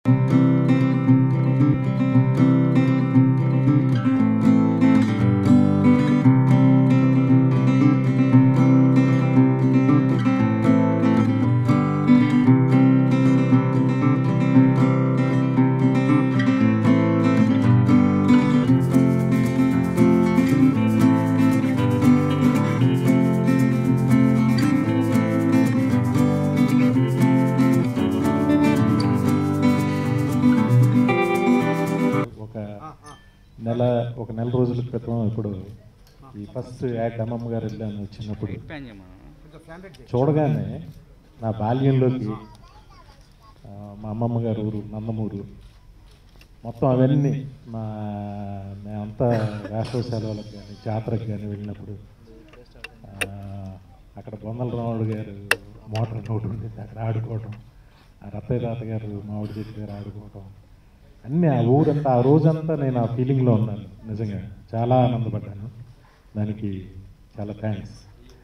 ఒక నెల ఒక నెల రోజుల క్రితం ఇప్పుడు ఈ ఫస్ట్ యాడ్ అమ్మమ్మ గారు వెళ్ళాను వచ్చినప్పుడు చూడగానే నా బాల్యంలోకి ఆ, మా అమ్మమ్మ గారు ఊరు నందమూరు మొత్తం అవన్నీ మా మేమంతా వేసవ సెలవులకు కానీ జాతరకు కానీ వెళ్ళినప్పుడు ఆ, అక్కడ బొందల రాముడు గారు మోటార్ ఒకటి ఉండేది అక్కడ ఆడుకోవడం ఆ రత్తయ్య తాత గారు మామిడి చెట్టు గారు ఆడుకోవడం అన్నీ ఆ ఊరంతా ఆ రోజంతా నేను ఆ ఫీలింగ్లో ఉన్నాను నిజంగా చాలా ఆనందపడ్డాను దానికి చాలా థ్యాంక్స్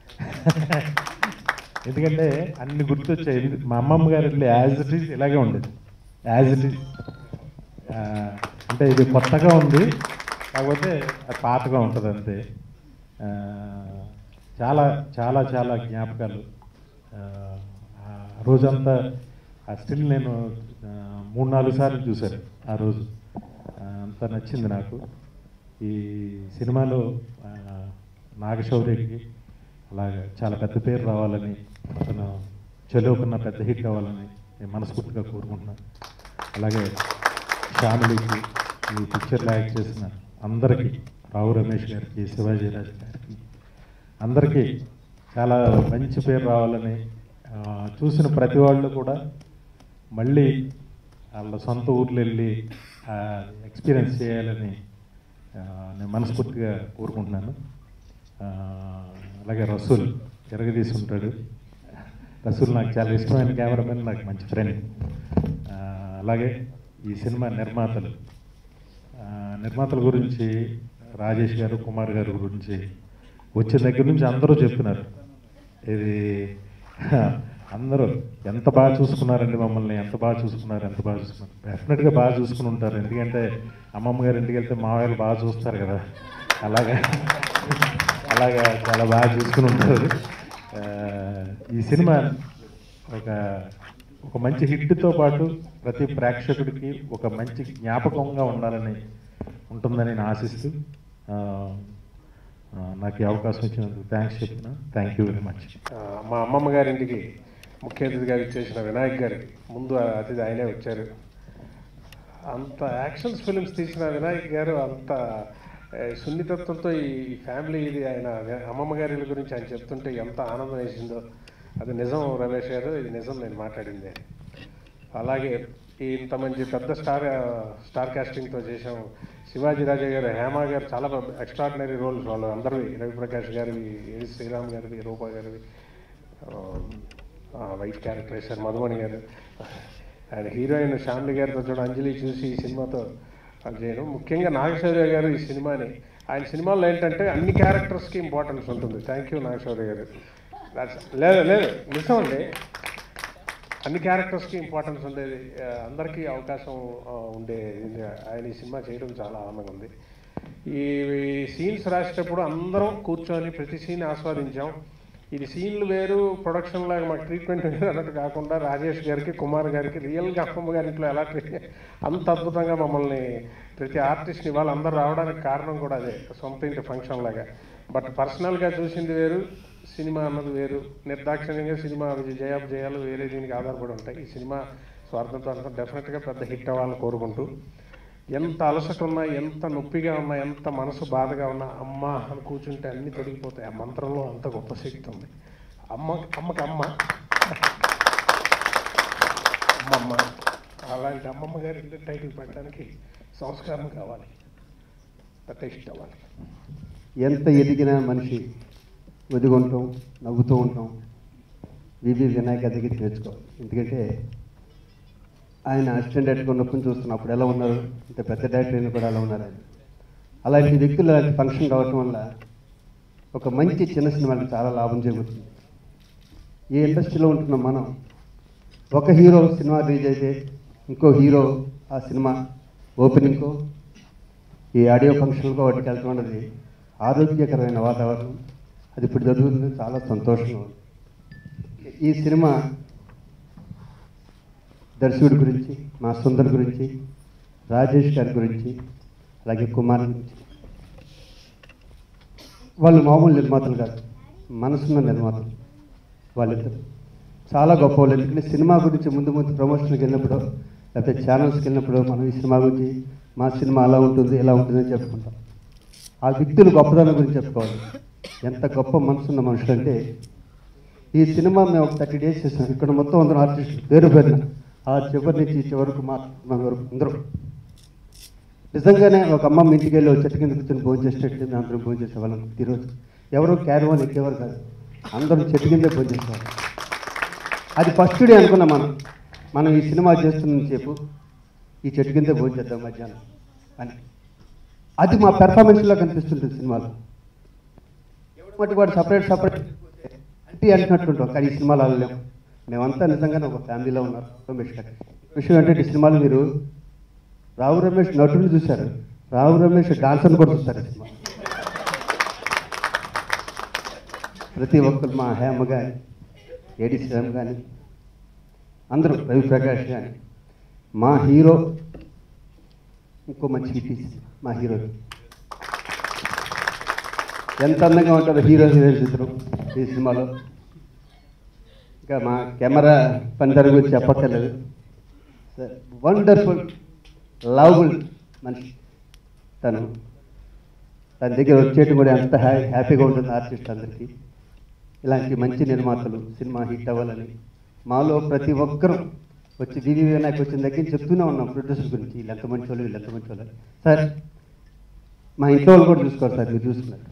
ఎందుకంటే అన్ని గుర్తొచ్చాయి ఎందు- మా అమ్మమ్మ గారి ఇల్లు యాజ్ ఇట్ ఈజ్ ఇలాగే ఉండేది యాజ్ ఇట్ ఈజ్ అంటే ఇది కొత్తగా ఉంది కాకపోతే అది పాతగా ఉంటుంది అంతే ఆ, చాలా చాలా చాలా జ్ఞాపకాలు ఆ, ఆ రోజంతా ఆ స్టిల్ నేను ఆ, మూడు నాలుగు సార్లు చూశాను ఆ రోజు ఆ, అంత నచ్చింది నాకు ఈ సినిమాలో ఆ, నాగశౌర్యకి అలాగే చాలా పెద్ద పేరు రావాలని అతను చెలువకున్న పెద్ద హిట్ కావాలని నేను మనస్ఫూర్తిగా కోరుకుంటున్నాను అలాగే ఫ్యామిలీకి ఈ పిక్చర్లో యాక్ట్ చేసిన అందరికీ రావు రమేష్ గారికి శివాజీ రాజు గారికి అందరికీ చాలా మంచి పేరు రావాలని ఆ, చూసిన ప్రతి వాళ్ళు కూడా మళ్ళీ వాళ్ళ సొంత ఊర్లో వెళ్ళి ఎక్స్పీరియన్స్ చేయాలని ఆ, నేను మనస్ఫూర్తిగా కోరుకుంటున్నాను ఆ, అలాగే రసూల్ తిరగదీసి ఉంటాడు రసూల్ నాకు చాలా ఇష్టమైన కెమెరామెన్ నాకు మంచి ఫ్రెండ్ ఆ, అలాగే ఈ సినిమా నిర్మాతలు ఆ, నిర్మాతల గురించి రాజేష్ గారు కుమార్ గారి గురించి వచ్చిన దగ్గర నుంచి అందరూ చెప్తున్నారు ఇది అందరూ ఎంత బాగా చూసుకున్నారండి మమ్మల్ని ఎంత బాగా చూసుకున్నారు ఎంత బాగా చూసుకున్నారు డెఫినెట్గా బాగా చూసుకుని ఉంటారు ఎందుకంటే అమ్మమ్మ గారి ఇంటికి వెళ్తే మామయ్యలు బాగా చూస్తారు కదా అలాగా అలాగా చాలా బాగా చూసుకుని ఉంటారు ఆ, ఈ సినిమా ఒక ఒక మంచి హిట్తో పాటు ప్రతి ప్రేక్షకుడికి ఒక మంచి జ్ఞాపకంగా ఉండాలని ఉంటుందని నేను ఆశిస్తూ ఆ, ఆ, నాకు ఈ అవకాశం ఇచ్చినందుకు థ్యాంక్స్ చెప్తున్నా థ్యాంక్ యూ వెరీ మచ్ ఆ, మా అమ్మమ్మ గారింటికి ముఖ్య అతిథిగా ఇచ్చేసిన వినాయక్ గారికి ముందు ఆ అతిథి ఆయనే వచ్చారు అంత యాక్షన్స్ ఫిలిమ్స్ తీసిన వినాయక్ గారు అంత ఏ, సున్నితత్వంతో ఈ ఫ్యామిలీ ఇది ఆయన అమ్మమ్మ గారి గురించి ఆయన చెప్తుంటే ఎంత ఆనందం వేసిందో అది నిజం రమేష్ గారు ఇది నిజం నేను మాట్లాడింది అలాగే ఈ ఇంత మంచి పెద్ద స్టార్ స్టార్ కాస్టింగ్తో చేసాం శివాజీ రాజా గారు హేమ గారు చాలా ఎక్స్ట్రాడినరీ రోల్స్ వాళ్ళు అందరివి రవిప్రకాష్ గారివి ఏ శ్రీరామ్ గారివి రూపా గారివి ఆ, వైట్ క్యారెక్టర్ వేశారు మధుమణి గారు ఆయన హీరోయిన్ శామ్లి గారితో చూడ అంజలి చూసి ఈ సినిమాతో అది చేయడం ముఖ్యంగా నాగశౌర్య గారు ఈ సినిమాని ఆయన సినిమాల్లో ఏంటంటే అన్ని క్యారెక్టర్స్కి ఇంపార్టెన్స్ ఉంటుంది thank you Naga Shaurya garu That's- లేదు లేదు నిజం అండి అన్ని క్యారెక్టర్స్కి ఇంపార్టెన్స్ ఉండేది ఆ, అందరికీ అవకాశం ఆ, ఉండే ఇది ఆయన ఈ సినిమా చేయడం చాలా ఆనందంగా ఉంది ఈ సీన్స్ రాసేటప్పుడు అందరం కూర్చొని ప్రతి సీన్ ఆస్వాదించాం ఇది సీన్లు వేరు ప్రొడక్షన్ లాగా మాకు ట్రీట్మెంట్ వేరు అన్నట్టు కాకుండా రాజేష్ గారికి కుమార్ గారికి రియల్గా అమ్మమ్మ గారి ఇంట్లో ఎలా ట్రీట్ అంత అద్భుతంగా మమ్మల్ని ప్రతి ఆర్టిస్ట్ని వాళ్ళు అందరూ రావడానికి కారణం కూడా అదే సొంత ఇంటి ఫంక్షన్ లాగా బట్ పర్సనల్గా చూసింది వేరు సినిమా అన్నది వేరు నిర్దాక్షిణ్యంగా సినిమా విజయ జయాబ్ జయాలు వేరే దీనికి ఆధారపడి ఉంటాయి ఈ సినిమా స్వార్థంతో అంతా డెఫినెట్గా పెద్ద హిట్ అవ్వాలని కోరుకుంటూ ఎంత అలసట ఉన్నా ఎంత నొప్పిగా ఉన్నా ఎంత మనసు బాధగా ఉన్నా అమ్మ అని కూర్చుంటే అన్ని తొలగిపోతాయి ఆ మంత్రంలో అంత గొప్ప శక్తి ఉంది అమ్మ అమ్మకి అమ్మ అమ్మమ్మ అలాంటి అమ్మమ్మ గారి ఇల్లు టైటిల్ పెట్టడానికి సంస్కారం కావాలి టేస్ట్ అవ్వాలి ఎంత ఎదిగిన మనిషి ఒదిగుంటాం నవ్వుతూ ఉంటాం వివి వినాయక దగ్గర నేర్చుకోవాలి ఎందుకంటే ఆయన అసిస్టెంట్ డైరెక్టర్ ఉన్నప్పుడు చూస్తున్నప్పుడు ఎలా ఉన్నారు ఇంత పెద్ద డైరెక్టర్ అయినా కూడా ఎలా ఉన్నారు ఆయన అలాంటి వ్యక్తులు అలాంటి ఫంక్షన్ కావటం వల్ల ఒక మంచి చిన్న సినిమాకి చాలా లాభం చేకూరుతుంది ఈ ఇండస్ట్రీలో ఉంటున్న మనం ఒక హీరో సినిమా రిలీజ్ అయితే ఇంకో హీరో ఆ సినిమా ఓపెనింగ్కో ఈ ఆడియో ఫంక్షన్కో వాటికి వెళ్తున్నది ఆరోగ్యకరమైన వాతావరణం అది ఇప్పుడు జరుగుతుంది చాలా సంతోషంగా ఉంది ఈ సినిమా దర్శకుడి గురించి మా సుందర్ గురించి రాజేష్ గారి గురించి అలాగే కుమార్ గురించి వాళ్ళు మామూలు నిర్మాతలు కాదు మనసున్న నిర్మాతలు వాళ్ళిద్దరు చాలా గొప్ప వాళ్ళు ఎందుకంటే సినిమా గురించి ముందు ముందు ప్రమోషన్కి వెళ్ళినప్పుడు లేకపోతే ఛానల్స్కి వెళ్ళినప్పుడు మనం ఈ సినిమా గురించి మా సినిమా అలా ఉంటుంది ఇలా ఉంటుందని చెప్పుకుంటాం ఆ వ్యక్తులు గొప్పదనం గురించి చెప్పుకోవాలి ఎంత గొప్ప మనసున్న మనుషులు అంటే ఈ సినిమా మేము ఒక థర్టీ డేస్ చేసాం ఇక్కడ మొత్తం అందరం ఆర్టిస్టులు పేరు పేరున ఆ చివరి నుంచి ఈ చివరకు మా మా వరకు అందరూ నిజంగానే ఒక అమ్మమ్మ ఇంటికి వెళ్ళి ఒక చెట్టు కింద కూర్చొని భోజనం చేసేటట్టు మేము అందరం భోజనం చేసేవాళ్ళం ఈరోజు ఎవరు క్యారవాన్ ఎక్కేవారు కాదు అందరం చెట్టు కిందే భోజనం చేసేవాళ్ళం అది ఫస్ట్ డే అనుకున్నాం మనం మనం ఈ సినిమా చేస్తున్న సేపు ఈ చెట్టు కిందే భోజనం చేద్దాం మధ్యాహ్నం అని అది మా పెర్ఫార్మెన్స్లో కనిపిస్తుంటుంది సినిమాలో మట్టి వాడు సపరేట్ సపరేట్ అంటే అంటున్నట్టుంటాం కానీ ఈ సినిమాలో వెళ్ళలేం మేమంతా నిజంగానే ఒక ఫ్యామిలీలో ఉన్నారు రమేష్ గారు విషయం ఏంటంటే ఈ సినిమాలో మీరు రావు రమేష్ నటుని చూశారు రావు రమేష్ డాన్సర్ని కూడా చూస్తారు ఈ సినిమా ప్రతి ఒక్కరు మా హేమ కానీ ఏడి శ్యామ్ కానీ అందరూ రవి ప్రకాష్ కానీ మా హీరో ఇంకో మంచి హిట్ మా హీరో ఎంత అందంగా ఉంటారో హీరో హీరోయిన్స్ ఇద్దరు ఈ సినిమాలో ఇంకా మా కెమెరా పనిదారి గురించి చెప్పక్కర్లేదు వండర్ఫుల్ లవబుల్ మనిషి తను తన దగ్గర వచ్చేటి కూడా ఎంత హ్యా హ్యాపీగా ఉంటుంది ఆర్టిస్ట్ అందరికీ ఇలాంటి మంచి నిర్మాతలు సినిమా హిట్ అవ్వాలని మాలో ప్రతి ఒక్కరూ వచ్చి వివి వినాయక్ వచ్చిన దగ్గర నుంచి చెప్తూనే ఉన్నాం ప్రొడ్యూసర్ గురించి వీళ్ళు ఎంత మంచి వాళ్ళు వీళ్ళు ఎంత మంచి వాళ్ళు సార్ మా ఇంట్లో వాళ్ళు కూడా చూసుకోరు సార్ మీరు చూసుకున్నారు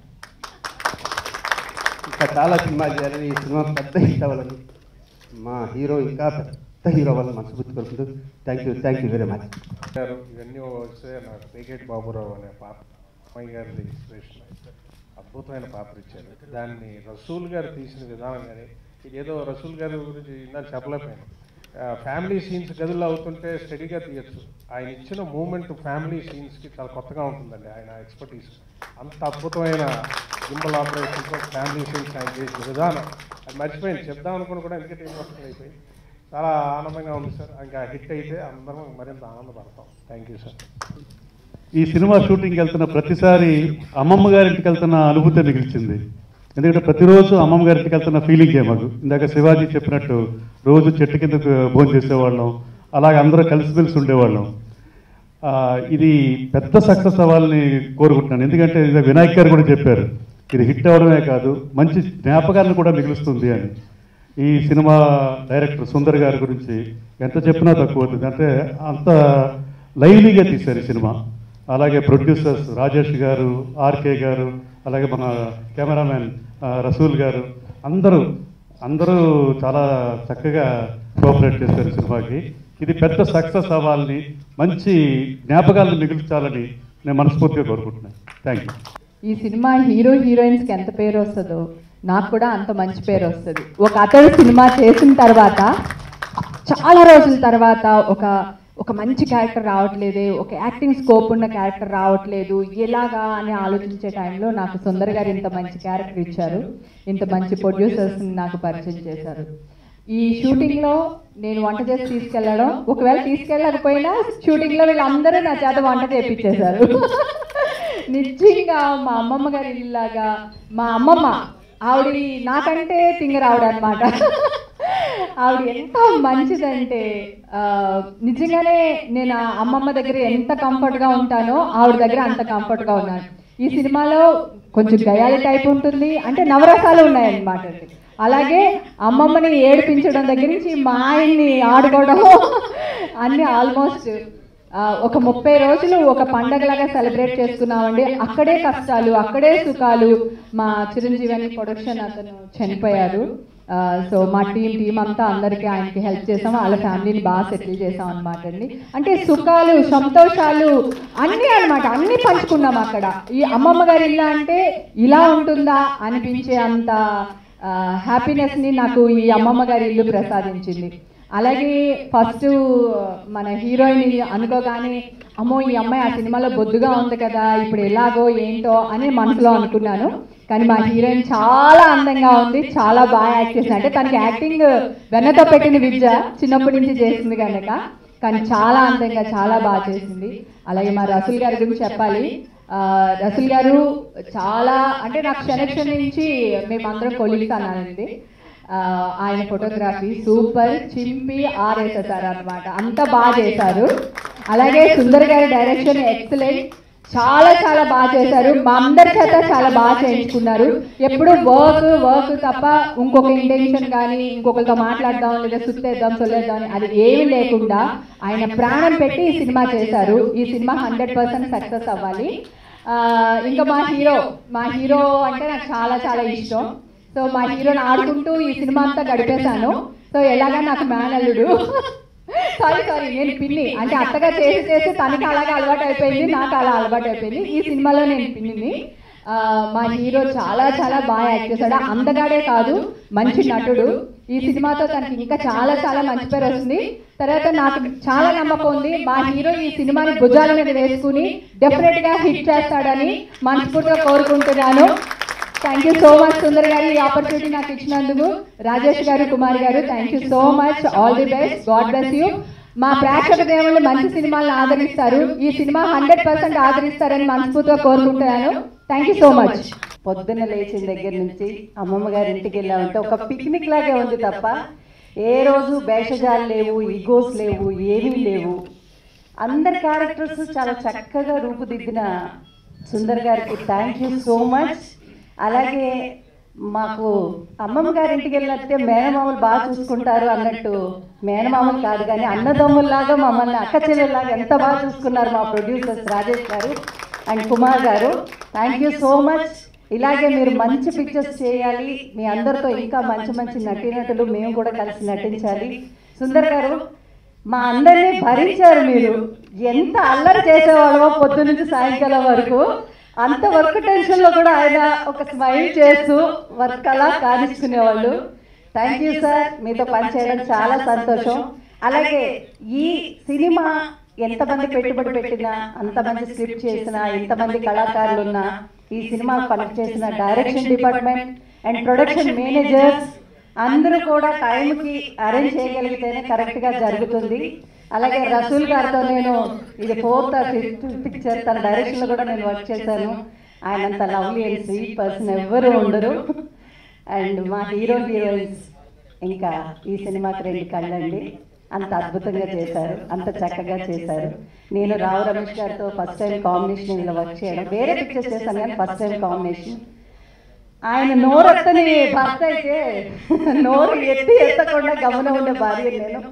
ఇంకా చాలా సినిమాలు చేయాలని ఈ సినిమా పెద్ద హిట్ అవ్వాలని మా హీరో ఇంకా పెద్ద హీరో అవ్వాలని మనస్ఫూర్తి కోరుకుంటూ thank you thank you very much garu ఇవన్నీ వస్తే నాకు పేకేట్ బాబురావు అనే పాప అమ్మాయి గారిది ఇన్స్పిరేషన్ అద్భుతమైన పాత్ర ఇచ్చారు దాన్ని రసూల్ గారు తీసిన విధానం కానీ ఇదేదో రసూల్ గారి గురించి ఇందాక చెప్పలేకపోయాను ఫ్యామిలీ సీన్స్ గదుల్లో అవుతుంటే స్టడీగా తీయచ్చు ఆయన ఇచ్చిన మూమెంట్ ఫ్యామిలీ సీన్స్కి చాలా కొత్తగా ఉంటుందండి ఆయన ఎక్స్పర్టీస్ అంత అద్భుతమైన గింబల్ ఆపరేషన్తో ఫ్యామిలీ సీన్స్ ఆయన చేసిన విధానం అది మర్చిపోయింది చెప్దాం అనుకుని కూడా ఎందుకంటే ఎమోషనల్ అయిపోయి చాలా ఆనందంగా ఉంది సార్ ఇంకా హిట్ అయితే అందరం మరింత ఆనందపడతాం థ్యాంక్ యూ సార్ ఈ సినిమా షూటింగ్కి వెళ్తున్న ప్రతిసారి అమ్మమ్మ గారింటికి వెళ్తున్న అనుభూతి మిగిల్చింది ఎందుకంటే ప్రతిరోజు అమ్మమ్మ గారింటికి వెళ్తున్న ఫీలింగే మాకు ఇందాక శివాజీ చెప్పినట్టు రోజు చెట్టు కింద భోజనం చేసేవాళ్ళం అలాగే అందరూ కలిసిమెలిసి ఉండేవాళ్ళం ఆ, ఇది పెద్ద సక్సెస్ అవ్వాలని కోరుకుంటున్నాను ఎందుకంటే ఇది వినాయక్ గారు కూడా చెప్పారు ఇది హిట్ అవ్వడమే కాదు మంచి జ్ఞాపకాలను కూడా మిగులుస్తుంది అని ఈ సినిమా డైరెక్టర్ సుందర్ గారి గురించి ఎంత చెప్పినా తక్కువ అవుతుంది అంటే అంత లైవ్లీగా తీశారు ఈ సినిమా అలాగే ప్రొడ్యూసర్స్ రాజేష్ గారు ఆర్కే గారు అలాగే మన కెమెరామెన్ ఆ, రసూల్ గారు అందరూ అందరూ చాలా చక్కగా కోఆపరేట్ చేశారు సినిమాకి ఇది పెద్ద సక్సెస్ అవ్వాలని మంచి జ్ఞాపకాలను మిగిల్చాలని నేను మనస్ఫూర్తిగా కోరుకుంటున్నాను థ్యాంక్ యూ ఈ సినిమా హీరో హీరోయిన్స్ కి ఎంత పేరు వస్తుందో నాకు కూడా అంత మంచి పేరు వస్తుంది ఒక అతడు సినిమా చేసిన తర్వాత చాలా రోజుల తర్వాత ఒక ఒక మంచి క్యారెక్టర్ రావట్లేదే ఒక యాక్టింగ్ స్కోప్ ఉన్న క్యారెక్టర్ రావట్లేదు ఎలాగా అని ఆలోచించే టైంలో నాకు సుందర్ గారు ఇంత మంచి క్యారెక్టర్ ఇచ్చారు ఇంత మంచి ప్రొడ్యూసర్స్ నాకు పరిచయం చేశారు ఈ షూటింగ్ లో నేను వంట చేసి తీసుకెళ్లడం ఒకవేళ తీసుకెళ్ళకపోయినా షూటింగ్ లో వీళ్ళందరూ నా చేత వంట చేపించేశారు నిజంగా మా అమ్మమ్మ గారి ఇల్లాగా మా అమ్మమ్మ ఆవిడ నాకంటే తింగర ఆవిడ అనమాట ఆవిడ ఎంత మంచిదంటే ఆ, నిజంగానే నేను ఆ అమ్మమ్మ దగ్గర ఎంత కంఫర్ట్గా ఉంటానో ఆవిడ దగ్గర అంత కంఫర్ట్గా ఉన్నాను ఈ సినిమాలో కొంచెం గయాలి టైప్ ఉంటుంది అంటే నవరసాలు ఉన్నాయన్నమాట అలాగే అమ్మమ్మని ఏడిపించడం దగ్గర నుంచి మా ఆయన్ని ఆడుకోవడం అన్ని ఆల్మోస్ట్ ఆ, ఒక ముప్పై రోజులు ఒక పండగలాగా సెలబ్రేట్ చేసుకున్నామండి అక్కడే కష్టాలు అక్కడే సుఖాలు మా చిరంజీవి ప్రొడక్షన్ అతను చనిపోయారు ఆ, సో మా టీం టీం అంతా అందరికీ ఆయనకి హెల్ప్ చేసాం వాళ్ళ ఫ్యామిలీని బాగా సెటిల్ చేసాం అనమాట అండి అంటే సుఖాలు సంతోషాలు అన్నీ అన్నమాట అన్నీ పంచుకున్నాం అక్కడ ఈ అమ్మమ్మ గారి ఇల్లు అంటే ఇలా ఉంటుందా అనిపించే అంత హ్యాపీనెస్ని నాకు ఈ అమ్మమ్మ గారి ఇల్లు ప్రసాదించింది అలాగే ఫస్ట్ మన హీరోయిన్ అనుకోగానే అమ్మో ఈ అమ్మాయి ఆ సినిమాలో బొద్దుగా ఉంది కదా ఇప్పుడు ఎలాగో ఏంటో అని మనసులో అనుకున్నాను కానీ మా హీరోయిన్ చాలా అందంగా ఉంది చాలా బాగా యాక్ట్ చేసింది అంటే తనకి యాక్టింగ్ వెన్నతో పెట్టిన విద్య చిన్నప్పటి నుంచి చేసింది కనుక కానీ చాలా అందంగా చాలా బాగా చేసింది అలాగే మా రసూల్ గారి గురించి చెప్పాలి ఆ, రసూల్ గారు చాలా అంటే నాకు క్షణక్షణ నుంచి మేమందరం కొలీగ్స్ అన్నానండి ఆ, ఆయన ఫోటోగ్రఫీ సూపర్ చింపి ఆరేసేసారు అనమాట అంత బాగా చేశారు అలాగే సుందర్ గారి డైరెక్షన్ ఎక్సలెంట్ చాలా చాలా బాగా చేశారు మా అందరి చేత చాలా బాగా చేయించుకున్నారు ఎప్పుడు వర్క్ వర్క్ తప్ప ఇంకొక ఇంటెన్షన్ కానీ ఇంకొకరితో మాట్లాడదాం లేదా సుత్తేద్దాం సొల్లేద్దాం అని అది ఏమీ లేకుండా ఆయన ప్రాణం పెట్టి ఈ సినిమా చేశారు ఈ సినిమా హండ్రెడ్ పర్సెంట్ సక్సెస్ అవ్వాలి ఆ, ఇంకా మా హీరో మా హీరో అంటే నాకు చాలా చాలా ఇష్టం సో మా హీరోని ఆడుకుంటూ ఈ సినిమా అంతా గడిపేశాను సో ఎలాగా నాకు మేనల్లుడు సారీ సారీ నేను పిన్ని అంటే అత్తగా చేసి చేసి తనకి అలాగే అలవాటు అయిపోయింది నాకు అలా అలవాటు అయిపోయింది ఈ సినిమాలో నేను పిన్నిని ఆ, మా హీరో చాలా చాలా బాగా యాక్ట్ చేశాడు అందగాడే కాదు మంచి నటుడు ఈ సినిమాతో తనకి ఇంకా చాలా చాలా మంచి పేరు వస్తుంది తర్వాత నాకు చాలా నమ్మకం ఉంది మా హీరో ఈ సినిమాని భుజాల మీద వేసుకుని డెఫినెట్ గా హిట్ చేస్తాడని మనస్ఫూర్తిగా కోరుకుంటున్నాను thank you so much Sundar garu ఈ ఆపర్చునిటీ నాకు ఇచ్చినందుకు Rajesh garu Kumar garu thank you so much all the best god bless you మా ప్రేక్షక దేవుళ్ళు మంచి సినిమాలను ఆదరిస్తారు ఈ సినిమా హండ్రెడ్ పర్సెంట్ ఆదరిస్తారని మనస్ఫూర్తిగా కోరుకుంటున్నాను థ్యాంక్ యూ సో మచ్ పొద్దున్న లేచిన దగ్గర నుంచి అమ్మమ్మ గారి ఇంటికి వెళ్ళామంటే ఒక పిక్నిక్ లాగే ఉంది తప్ప ఏ రోజు భేషజాలు లేవు ఈగోస్ లేవు ఏమీ లేవు అందరి క్యారెక్టర్స్ చాలా చక్కగా రూపుదిద్దిన సుందర్ గారికి థ్యాంక్ యూ సో మచ్ అలాగే మాకు అమ్మమ్మ గారి ఇంటికి వెళ్ళినట్టే మేనమామలు బాగా చూసుకుంటారు అన్నట్టు మేనమామలు కాదు కానీ అన్నదమ్ముల్లాగా మమ్మల్ని అక్క చెల్లెల్లాగా ఎంత బాగా చూసుకున్నారు మా ప్రొడ్యూసర్స్ రాజేష్ గారు and Kumar garu thank you so much ఇలాగే మీరు మంచి పిక్చర్స్ చేయాలి మీ అందరితో ఇంకా మంచి మంచి నటీనటులు మేము కూడా కలిసి నటించాలి సుందర్ గారు మా అందరినీ భరించారు మీరు ఎంత అల్లరి చేసేవాళ్ళమో పొద్దు నుంచి సాయంకాలం వరకు అంత వర్క్ టెన్షన్లో కూడా ఆయన ఒక స్మైల్ చేస్తూ వర్క్ అలా కానిచ్చుకునేవాళ్ళు థ్యాంక్ యూ సార్ మీతో పనిచేయడం చాలా సంతోషం అలాగే ఈ సినిమా ఎంతమంది పెట్టుబడి పెట్టినా అంతమంది స్క్రిప్ట్ చేసినా ఎంతమంది కళాకారులు ఉన్నా ఈ సినిమా కనెక్ట్ చేసిన direction department and production managers అందరూ కూడా టైంకి అరేంజ్ చేయగలిగితేనే కరెక్ట్గా జరుగుతుంది అలాగే రసూల్ గారితో నేను ఇది ఫోర్త్ ఫిఫ్త్ పిక్చర్ తన డైరెక్షన్లో కూడా నేను వర్క్ చేశాను ఆయన అంత లవ్లీ అండ్ స్వీట్ పర్సన్ ఎవ్వరూ ఉండరు అండ్ మా హీరో హీరోయిన్స్ ఇంకా ఈ సినిమాకి రెండు కళ్ళండి అంత అద్భుతంగా చేశారు అంత చక్కగా చేశారు నేను రావు రమేష్ గారితో ఫస్ట్ టైం కాంబినేషన్ ఇలా వర్క్ చేయడం వేరే పిక్చర్స్ చేశాను కానీ ఫస్ట్ టైం కాంబినేషన్ ఆయన నోరెత్తని భర్త అయితే నోరు ఎత్తి ఎత్తకుండా గమనం ఉండే భార్య నేను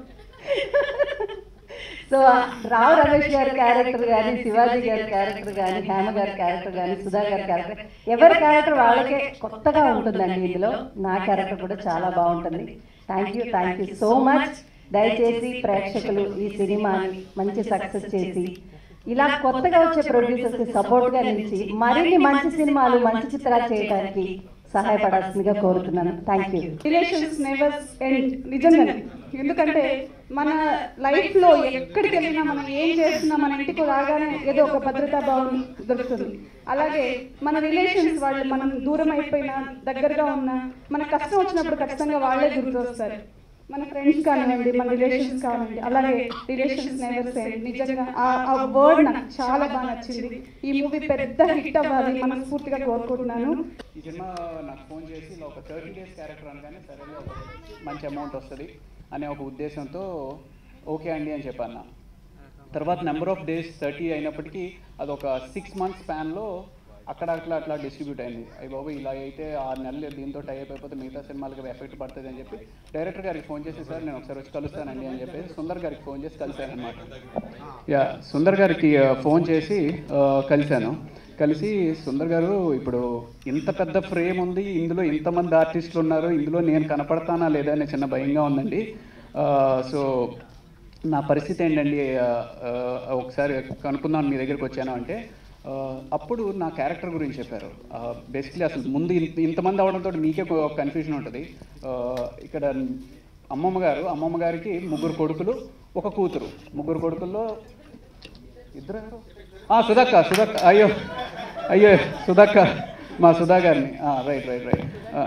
సో రావు రమేష్ గారి క్యారెక్టర్ కానీ శివాజీ గారి క్యారెక్టర్ కానీ హేమ గారి క్యారెక్టర్ కానీ సుధా గారి క్యారెక్టర్ ఎవరి క్యారెక్టర్ వాళ్ళకే కొత్తగా ఉంటుందండి ఇందులో నా క్యారెక్టర్ కూడా చాలా బాగుంటుంది thank you thank you so much దయచేసి ప్రేక్షకులు ఈ సినిమాని మంచి సక్సెస్ చేసి ఇలా కొత్తగా వచ్చే ప్రొడ్యూసర్స్ సపోర్ట్గా నిలిచి మరిన్ని మంచి సినిమాలు మంచి చిత్రాలు చేయడానికి సహాయపడాల్సిందిగా కోరుతున్నాను thank you relations never end నిజంగానే ఎందుకంటే మన లైఫ్ లో ఎక్కడికి వెళ్ళినా మనం ఏం చేస్తున్నా మన ఇంటికి రాగానే ఏదో ఒక భద్రతా భావం దొరుకుతుంది అలాగే మన రిలేషన్స్ వాళ్ళు మనం దూరం అయిపోయినా దగ్గరగా ఉన్నా మన కష్టం వచ్చినప్పుడు ఖచ్చితంగా వాళ్ళే గుర్తు వస్తారు మన ఫ్రెండ్స్ కానివ్వండి మన రిలేషన్స్ కానివ్వండి అలాగే రిలేషన్స్ నెవర్ ఎండ్ నిజంగా ఆ- ఆ వర్డ్ నాకు చాలా బాగా నచ్చింది ఈ మూవీ పెద్ద హిట్ అవ్వాలి మనస్ఫూర్తిగా కోరుకుంటున్నాను ఈ సినిమా నాకు ఫోన్ చేసి ఇలా ఒక థర్టీ డేస్ క్యారెక్టర్ అనగానే సరే ఒక మంచి అమౌంట్ వస్తుంది అనే ఒక ఉద్దేశంతో ఓకే అండి అని చెప్పాను తర్వాత నెంబర్ ఆఫ్ డేస్ థర్టీ అయినప్పటికీ అది ఒక సిక్స్ మంత్స్ స్పాన్లో అక్కడ అట్లా అట్లా డిస్ట్రిబ్యూట్ అయింది అయ్యి బాబు ఇలా అయితే ఆరు నెలలు దీంతో టైప్ అయిపోతే మిగతా సినిమాలకి ఎఫెక్ట్ పడుతుంది అని చెప్పి డైరెక్టర్ గారికి ఫోన్ చేసి సార్ నేను ఒకసారి వచ్చి కలుస్తానండి అని చెప్పేసి సుందర్ గారికి ఫోన్ చేసి కలిశాను అనమాట యా సుందర్ గారికి ఫోన్ చేసి ఆ, కలిశాను కలిసి సుందర్ గారు ఇప్పుడు ఇంత పెద్ద ఫ్రేమ్ ఉంది ఇందులో ఇంతమంది ఆర్టిస్టులు ఉన్నారు ఇందులో నేను కనపడతానా లేదా అనే చిన్న భయంగా ఉందండి ఆ, సో నా పరిస్థితి ఏంటండి ఆ, ఆ, ఒకసారి కనుక్కుందాం మీ దగ్గరికి వచ్చాను అంటే ఆ, అప్పుడు నా క్యారెక్టర్ గురించి చెప్పారు బేసిక్లీ అసలు ముందు ఇంత ఇంతమంది అవడంతో మీకే ఒక కన్ఫ్యూజన్ ఉంటుంది ఆ, ఇక్కడ అమ్మమ్మ గారు అమ్మమ్మ గారికి ముగ్గురు కొడుకులు ఒక కూతురు ముగ్గురు కొడుకుల్లో ఇద్దరు ఎవరు? ఆ, సుధక్క సుధక్క అయ్యో అయ్యో సుధక్క మా సుధా గారిని right right right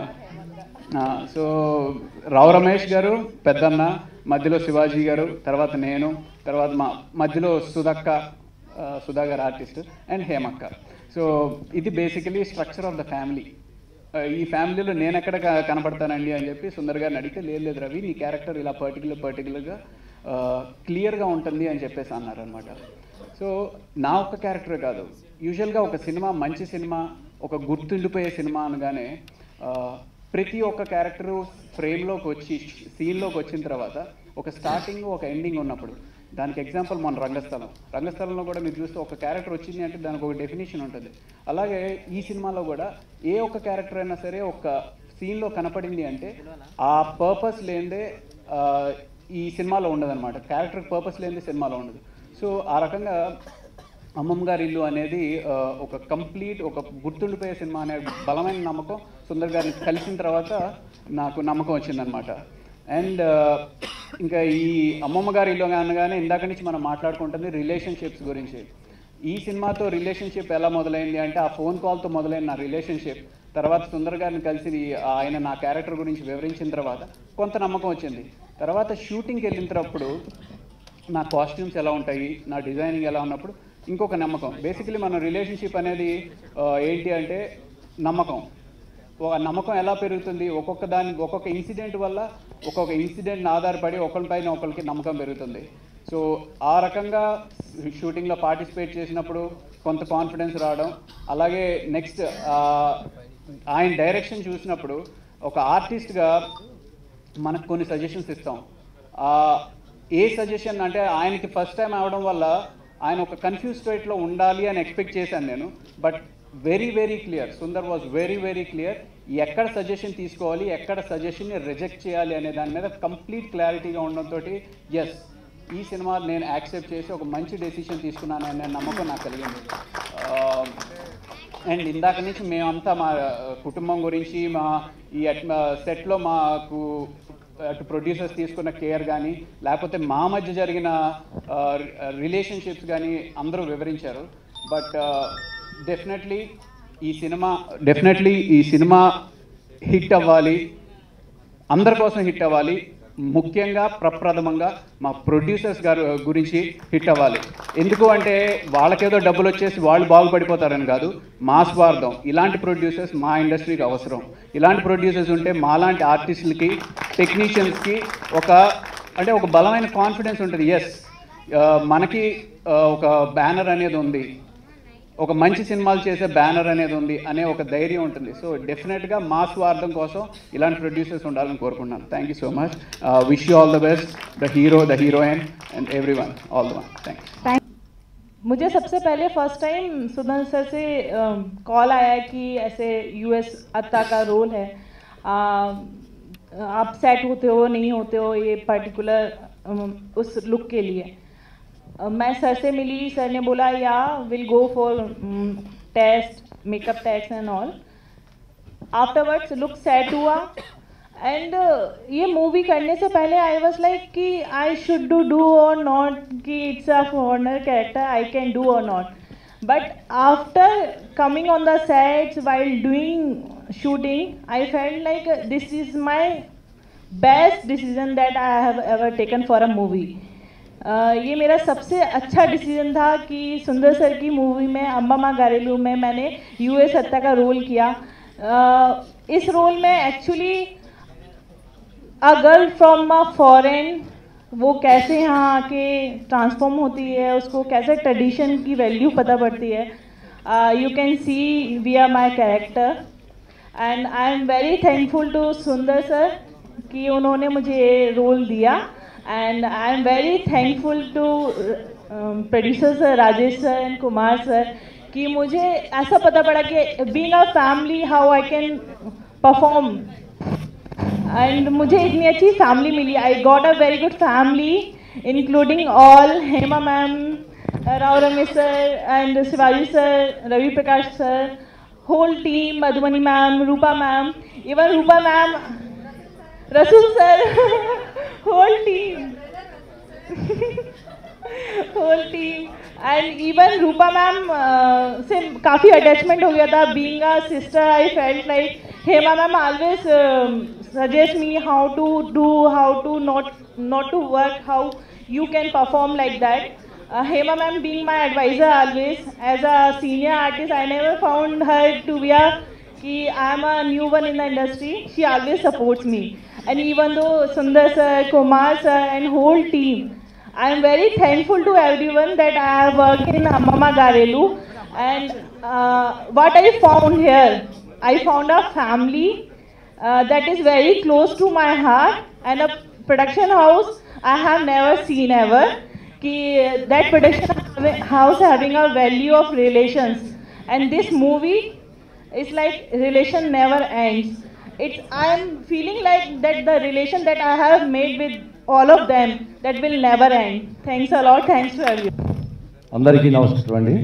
so Rao Ramesh garu పెద్దన్న మధ్యలో శివాజీ గారు తర్వాత నేను తర్వాత మా మధ్యలో సుధక్క ఆ, సుధా గారు ఆర్టిస్ట్ అండ్ హేమక్క సో ఇది basically structure of the family ఈ ఫ్యామిలీలో నేను ఎక్కడ క- కనపడతానండి అని చెప్పి సుందర్ గారిని అడిగితే లేదు లేదు రవి నీ క్యారెక్టర్ ఇలా పర్టికులర్ పర్టికులర్గా క్లియర్గా ఉంటుంది అని చెప్పేసి అన్నారనమాట సో నా ఒక్క క్యారెక్టర్ కాదు యూజువల్గా ఒక సినిమా మంచి సినిమా ఒక గుర్తుండిపోయే సినిమా అనగానే ఆ, ప్రతి ఒక్క క్యారెక్టరు ఫ్రేమ్లోకి వచ్చి సీన్లోకి వచ్చిన తర్వాత ఒక స్టార్టింగ్ ఒక ఎండింగ్ ఉన్నప్పుడు దానికి ఎగ్జాంపుల్ మన రంగస్థలం రంగస్థలంలో కూడా మీరు చూస్తే ఒక క్యారెక్టర్ వచ్చింది అంటే దానికి ఒక డెఫినేషన్ ఉంటుంది అలాగే ఈ సినిమాలో కూడా ఏ ఒక్క క్యారెక్టర్ అయినా సరే ఒక సీన్లో కనపడింది అంటే ఆ పర్పస్ లేనిదే ఆ, ఈ సినిమాలో ఉండదన్నమాట క్యారెక్టర్ పర్పస్ లేనిదే సినిమాలో ఉండదు సో ఆ రకంగా అమ్మమ్మ గారి ఇల్లు అనేది ఆ, ఒక కంప్లీట్ ఒక గుర్తుండిపోయే సినిమా అనే బలమైన నమ్మకం సుందర్ గారిని కలిసిన తర్వాత నాకు నమ్మకం వచ్చిందనమాట అండ్ ఇంకా ఈ అమ్మమ్మ గారి ఇల్లు అనగానే ఇందాక నుంచి మనం మాట్లాడుకుంటుంది రిలేషన్షిప్స్ గురించి ఈ సినిమాతో రిలేషన్షిప్ ఎలా మొదలైంది అంటే ఆ ఫోన్ కాల్తో మొదలైన నా రిలేషన్షిప్ తర్వాత సుందర్ గారిని కలిసి ఆయన నా క్యారెక్టర్ గురించి వివరించిన తర్వాత కొంత నమ్మకం వచ్చింది తర్వాత షూటింగ్కి వెళ్ళినప్పుడు నా కాస్ట్యూమ్స్ ఎలా ఉంటాయి నా డిజైనింగ్ ఎలా ఉన్నప్పుడు ఇంకొక నమ్మకం బేసికలీ మన రిలేషన్షిప్ అనేది ఆ, ఏంటి అంటే నమ్మకం ఒక నమ్మకం ఎలా పెరుగుతుంది ఒక్కొక్క దాని ఒక్కొక్క ఇన్సిడెంట్ వల్ల ఒక్కొక్క ఇన్సిడెంట్ని ఆధారపడి ఒకరిపైన ఒకరికి నమ్మకం పెరుగుతుంది సో ఆ రకంగా షూటింగ్లో పార్టిసిపేట్ చేసినప్పుడు కొంత కాన్ఫిడెన్స్ రావడం అలాగే నెక్స్ట్ ఆయన డైరెక్షన్ చూసినప్పుడు ఒక ఆర్టిస్ట్గా మనకు కొన్ని సజెషన్స్ ఇస్తాం ఆ, ఏ సజెషన్ అంటే ఆయనకి ఫస్ట్ టైం అవడం వల్ల ఆయన ఒక కన్ఫ్యూజ్ స్టేట్లో ఉండాలి అని ఎక్స్పెక్ట్ చేశాను నేను but very very clear Sundar was very very clear ఎక్కడ సజెషన్ తీసుకోవాలి ఎక్కడ సజెషన్ని రిజెక్ట్ చేయాలి అనే దాని మీద కంప్లీట్ క్లారిటీగా ఉండడంతో ఎస్ ఈ సినిమా నేను యాక్సెప్ట్ చేసి ఒక మంచి డెసిషన్ తీసుకున్నాను అనే నమ్మకం నాకు కలిగింది అండ్ ఇందాక నుంచి మేమంతా మా కుటుంబం గురించి మా ఈ సెట్లో మాకు అటు ప్రొడ్యూసర్స్ తీసుకున్న కేర్ కానీ లేకపోతే మా మధ్య జరిగిన రిలేషన్షిప్స్ కానీ అందరూ వివరించారు బట్ డెఫినెట్లీ ఈ సినిమా డెఫినెట్లీ ఈ సినిమా హిట్ అవ్వాలి అందరి కోసం హిట్ అవ్వాలి ముఖ్యంగా ప్రప్రథమంగా మా ప్రొడ్యూసర్స్ గారు గురించి హిట్ అవ్వాలి ఎందుకు అంటే వాళ్ళకేదో డబ్బులు వచ్చేసి వాళ్ళు బాగుపడిపోతారని కాదు మా స్వార్థం ఇలాంటి ప్రొడ్యూసర్స్ మా ఇండస్ట్రీకి అవసరం ఇలాంటి ప్రొడ్యూసర్స్ ఉంటే మాలాంటి ఆర్టిస్టులకి టెక్నీషియన్స్కి ఒక అంటే ఒక బలమైన కాన్ఫిడెన్స్ ఉంటుంది ఎస్ మనకి ఆ, ఒక బ్యానర్ అనేది ఉంది ఒక మంచి సినిమాలు చేసే బ్యానర్ అనేది ఉంది అనే ఒక ధైర్యం ఉంటుంది సో డెఫినెట్గా మా స్వార్థం కోసం ఇలాంటి ప్రొడ్యూసర్స్ ఉండాలని కోరుకుంటున్నాను thank you so much wish you all the best the hero the heroine and everyone all the one thank मुझे सबसे पहले फर्स्ट टाइम सुदन सर से कॉल आया कि ऐसे यूएस अत्ता का रोल है आ, आप सेट होते हो नहीं होते हो ये पर्टिकुलर उस लुक के लिए अ, मैं सर से मिली सर ने बोला ya will go for test makeup test and all afterwards look set हुआ एंड ये मूवी करने से पहले आई वॉज लाइक कि आई शुड डू डू और नॉट कि it's a foreigner character I can do और not but after coming on the sets while doing shooting I felt like this is my best decision that I have ever taken for a movie ये मेरा सबसे अच्छा decision था कि सुंदर sir की movie में अम्मा माँ घरेलू में मैंने यू एस सत्ता का रोल किया अ, इस रोल में actually a girl from a foreign वो कैसे यहाँ आके ट्रांसफॉर्म होती है उसको कैसे ट्रेडिशन की वैल्यू पता पड़ती है you can see we are my character and I am very thankful to Sundar sir कि उन्होंने मुझे ये रोल दिया and I am very thankful to producer sir Rajesh sir and Kumar sir कि मुझे ऐसा पता पड़ा कि being a family how I can perform and मुझे इतनी अच्छी फैमिली मिली I got a very good family including all Hema ma'am Rao Ramesh sir and Shivaji sir Ravi Prakash sir whole team Madhubani ma'am Rupa ma'am even Rupa ma'am Rasool sir whole team whole team and even Rupa ma'am से काफ़ी attachment हो गया था being a sister I felt like Hema ma'am always suggest me how to do how to not not to work how you can perform like that uh, hema ma'am being my advisor always as a senior artist i never found her to be a ki i am a new one in the industry she always supports me and even though sundar sir kumar sir and whole team I am very thankful to everyone that I have worked in Mama Garelu and uh, what I found here, I found a family uh, that is very close to my heart and a production house I have never seen ever. Ki that production house having a value of relations and this movie is like relation never ends. It's I'm feeling like that the relation that I have made with all of them that will never end. Thanks a lot. Thanks to everyone. అందరికీ నమస్కారం అండి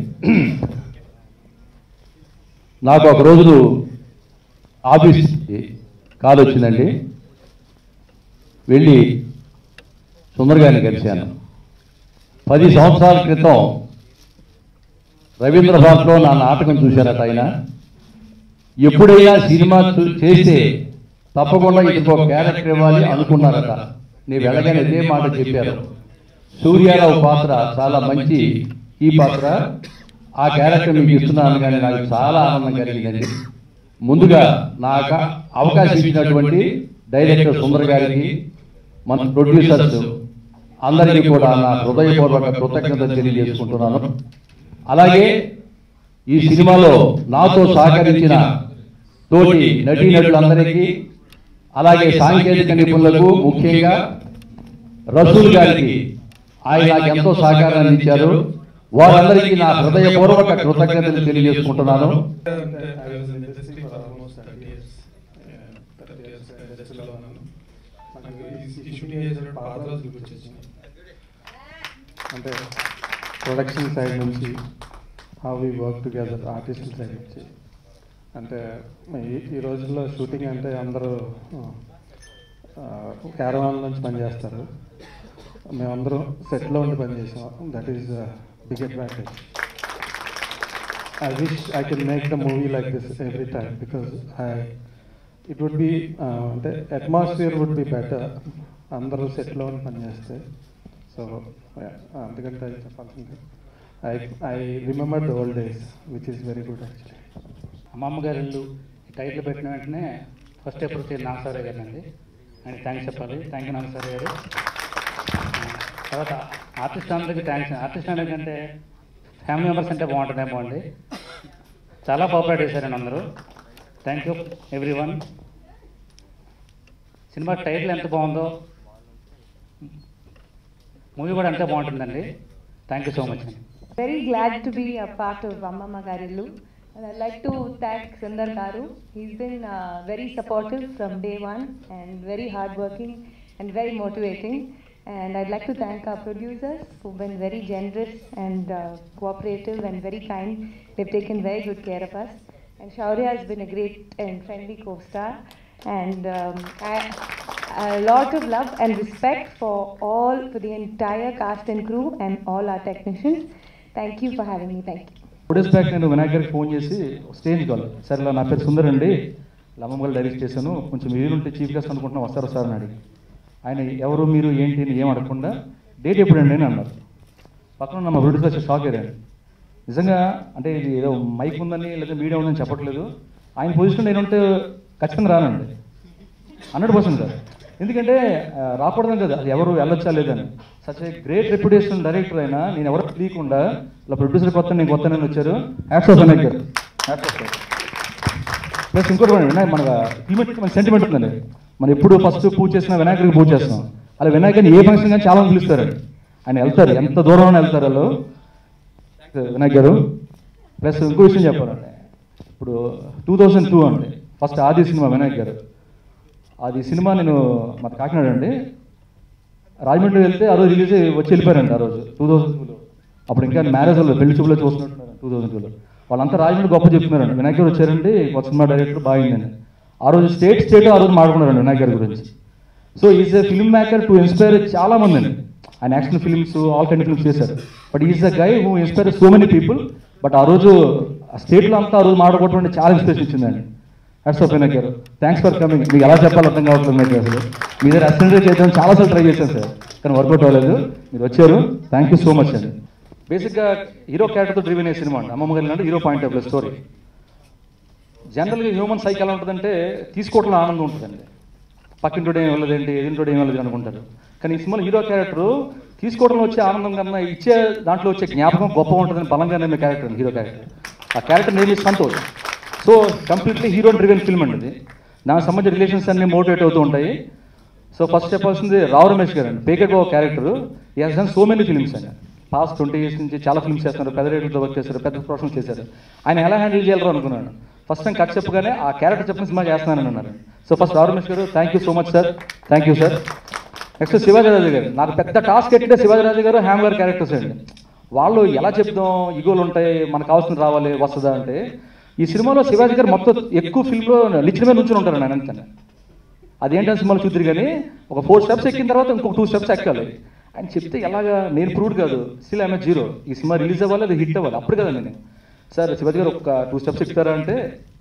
నాకు ఒక రోజు office call వచ్చిందండి వెళ్ళి సుందర్ గారిని కలిశాను పది సంవత్సరాల క్రితం రవీంద్ర భారత్లో నా నాటకం చూశారట ఆయన ఎప్పుడైనా సినిమా చూ- చేస్తే తప్పకుండా ఇంకో క్యారెక్టర్ ఇవ్వాలి అనుకున్నారట నేను వెళ్ళగానే ఇదే మాట చెప్పారు సూర్యారావు పాత్ర చాలా మంచి ఈ పాత్ర ఆ క్యారెక్టర్ మీకు ఇస్తున్నాను కానీ నాకు చాలా ఆనందం కలిగిందండి ముందుగా నాకు అవకాశం ఇచ్చినటువంటి డైరెక్టర్ సుందర్ గారికి మన ప్రొడ్యూసర్స్ అందరికీ కూడా నా హృదయపూర్వక కృతజ్ఞతలు తెలియజేసుకుంటున్నాను అలాగే ఈ సినిమాలో నాతో సహకరించిన తోటి నటీనటులందరికీ అలాగే సాంకేతిక నిపుణులకు ముఖ్యంగా రసూల్ గారికి ఆయన నాకు ఎంతో సహకారాన్ని ఇచ్చారు వారందరికీ నా హృదయపూర్వక కృతజ్ఞతలు తెలియజేసుకుంటున్నాను I was in industry for almost 30 years. Yeah, 30 years industry లో ఉన్నాను. నాకు ఈ- ఈ షూటింగ్ చేసిన పాత రోజులు గుర్తొచ్చినాయి. అంటే ప్రొడక్షన్ సైడ్ నుంచి హౌ వి వర్క్ టుగెదర్ ఆర్టిస్టుల సైడ్ నుంచి అంటే ఈ- ఈ రోజుల్లో షూటింగ్ అంటే అందరూ క్యారవాన్ నుంచి పనిచేస్తారు మేమందరం సెట్లో ఉండి పనిచేసాం that is big advantage I wish I can make the movie like this every time because I, it would be, uh, the atmosphere would be better. అందరూ సెట్లో పని చేస్తే సో అందుకంటే అది చెప్పాల్సింది I I remember the old days which is very good actually అమ్మమ్మ గారి ఇల్లు ఈ టైటిల్ పెట్టిన వెంటనే ఫస్ట్ ఎప్పుడు వచ్చేది నాగసారి గారు అండి ఆయనకి థ్యాంక్స్ చెప్పాలి థ్యాంక్ యూ నాగసారి గారు తర్వాత ఆర్టిస్ట్ అందరికీ థ్యాంక్స్ ఆర్టిస్ట్ అందరికంటే ఫ్యామిలీ మెంబర్స్ అంటే బాగుంటుందేమో అండి చాలా కోఆపరేట్ చేశారండి అందరూ థ్యాంక్ యూ ఎవ్రీ వన్ సినిమా టైటిల్ ఎంత బాగుందో మూవీ కూడా అంతే బాగుంటుందండి థ్యాంక్ యూ సో మచ్ అండి Very glad to be a part of Amma Magarilu. And I'd like to thank Sundar Garu. He's been uh, very supportive from day one and very hardworking and very motivating. And I'd like to thank our producers who've been very generous and uh, cooperative and very kind. They've taken very good care of us. And Shaurya has been a great and friendly co-star. And um, I, a lot of love and respect for all, for the entire cast and crew and all our technicians. Thank you for having me. Thank you. Two days back నేను వినాయక్ గారికి phone చేసి stage call sir ఇలా నా పేరు సుందర్ అండి లమ్మమ్మ గారు direct చేశాను కొంచెం మీరుంటే చీఫ్ గెస్ట్ అనుకుంటున్నా వస్తారా సార్ అని అడిగి ఆయన ఎవరు మీరు ఏంటి అని ఏం అడగకుండా డేట్ ఎప్పుడండి అని అన్నారు పక్కన ఉన్న మా ప్రొడ్యూసర్ షాక్ అయ్యారు నిజంగా అంటే ఇది ఏదో మైక్ ఉందని లేదా మీడియా ఉందని చెప్పట్లేదు ఆయన పొజిషన్ నేను ఉంటే ఖచ్చితంగా రానండి హండ్రెడ్ పర్సెంట్ సార్ ఎందుకంటే ఆ, రాకూడదని కదా అది ఎవరు వెళ్ళొచ్చా లేదని such a great reputation director అయినా నేను ఎవరు తెలియకుండా ఇలా ప్రొడ్యూసర్ కొత్త నేను కొత్త నేను వచ్చారు హ్యాట్స్ ఆఫ్ వినాయక్ గారు హ్యాట్స్ ఆఫ్ ప్లస్ ఇంకోటి కూడా వినాయక్ మన క్లిమేట్ మన సెంటిమెంట్ ఉందండి మనం ఎప్పుడు ఫస్ట్ పూజ చేసినా వినాయకుడికి పూజ చేస్తాం అలా వినాయకుడిని ఏ ఫంక్షన్ కానీ చాలా మంది పిలుస్తారు ఆయన వెళ్తారు ఎంత దూరం వెళ్తారు వాళ్ళు వినాయక్ గారు ప్లస్ ఇంకో విషయం చెప్పాలండి ఇప్పుడు టూ థౌజండ్ టూ అండి ఫస్ట్ ఆది సినిమా వినాయక్ గారు అది సినిమా నేను మన కాకినాడ అండి రాజమండ్రి వెళ్తే ఆ రోజు రిలీజ్ అయ్యి వచ్చి వెళ్ళిపోయారండి ఆ రోజు టూ థౌసండ్ టూలో అప్పుడు ఇంకా మ్యారేజ్ వాళ్ళు పెళ్లి చూపులో చూస్తున్నట్టున్నారు టూ థౌసండ్ టూలో వాళ్ళంతా రాజమండ్రి గొప్ప చెప్తున్నారండి వినాయక్ గారు వచ్చారండి కొత్త సినిమా డైరెక్టర్ బాగుందని ఆ రోజు స్టేట్ స్టేట్ ఆ రోజు మాట్లాడుకున్నారండి వినాయక్ గారి గురించి so is a filmmaker to inspire చాలా మంది అండి ఆయన action films all kind films చేశారు but is a guy who inspire so many people but ఆ రోజు ఆ స్టేట్లో అంతా ఆ రోజు మాట్లాడుకోవడం చాలా ఇన్స్పిరేషన్ ఇచ్చిందండి హ్యాట్స్ ఆఫ్ వినయ్ గారు థ్యాంక్స్ ఫర్ కమింగ్ మీకు ఎలా చెప్పాలో అర్థం కావట్లేదు మీకు అసలు మీ దగ్గర అసిస్టెంట్ చేయడం చాలాసార్లు ట్రై చేశాను సార్ కానీ వర్కౌట్ అవ్వలేదు మీరు వచ్చారు థ్యాంక్ యూ సో మచ్ అండి బేసిక్గా హీరో క్యారెక్టర్తో డ్రివెన్ అయ్యే సినిమా అండి అమ్మమ్మ గారి అంటే హీరో పాయింట్ ఆఫ్ స్టోరీ జనరల్గా హ్యూమన్ సైకిల్ ఎలా ఉంటుందంటే తీసుకోవడంలో ఆనందం ఉంటుందండి పక్కింటోడు ఏం వెళ్ళదండి ఎదింటోడు ఏం వెళ్ళదు అనుకుంటారు కానీ ఈ సినిమాలో హీరో క్యారెక్టర్ తీసుకోవడంలో వచ్చే ఆనందం కన్నా ఇచ్చే దాంట్లో వచ్చే జ్ఞాపకం గొప్ప ఉంటుందని బలంగా నమ్మే క్యారెక్టర్ హీరో క్యారెక్టర్ ఆ character name is Santosh so completely hero driven film అండి ఇది దానికి సంబంధించిన రిలేషన్స్ అన్ని మోటివేట్ అవుతూ ఉంటాయి సో ఫస్ట్ చెప్పాల్సింది రావు రమేష్ గారు అండి పేకెట్ బాబు character he has done so many films అండి పాస్ట్ ట్వంటీ ఇయర్స్ నుంచి చాలా ఫిల్మ్స్ చేస్తున్నారు పెద్ద రేట్లతో వర్క్ చేశారు పెద్ద ప్రొఫెషన్ చేశారు ఆయన ఎలా హ్యాండిల్ చేయాలో అనుకున్నాను ఫస్ట్ టైం కట్ చెప్పగానే ఆ క్యారెక్టర్ చెప్పిన సినిమా చేస్తున్నానని అన్నారు సో ఫస్ట్ రావు రమేష్ గారు thank you so much sir thank you sir next Shivaji Raju గారు నాకు పెద్ద టాస్క్ ఎట్టితే శివాజీరాజు గారు హ్యామ్ గారు క్యారెక్టర్స్ అండి వాళ్ళు ఎలా చెప్దాం ఈగోలు ఉంటాయి మనకు కావాల్సిన రావాలి వస్తుందా అంటే ఈ సినిమాలో శివాజీ గారు మొత్తం ఎక్కువ ఫిల్మ్లో లిచిన మీద నుంచి ఉంటారు ఆయన అంతే అదేంటని సినిమాలు చూద్దరు కానీ ఒక ఫోర్ స్టెప్స్ ఎక్కిన తర్వాత ఇంకొక టూ స్టెప్స్ ఎక్కాలి ఆయన చెప్తే ఎలాగా నేను ప్రూవ్డ్ కాదు స్టిల్ ఐఎమ్ జీరో ఈ సినిమా రిలీజ్ అవ్వాలి అది హిట్ అవ్వాలి అప్పుడు కదా నేను సార్ శివాజీ గారు ఒక టూ స్టెప్స్ ఎక్కుతారా అంటే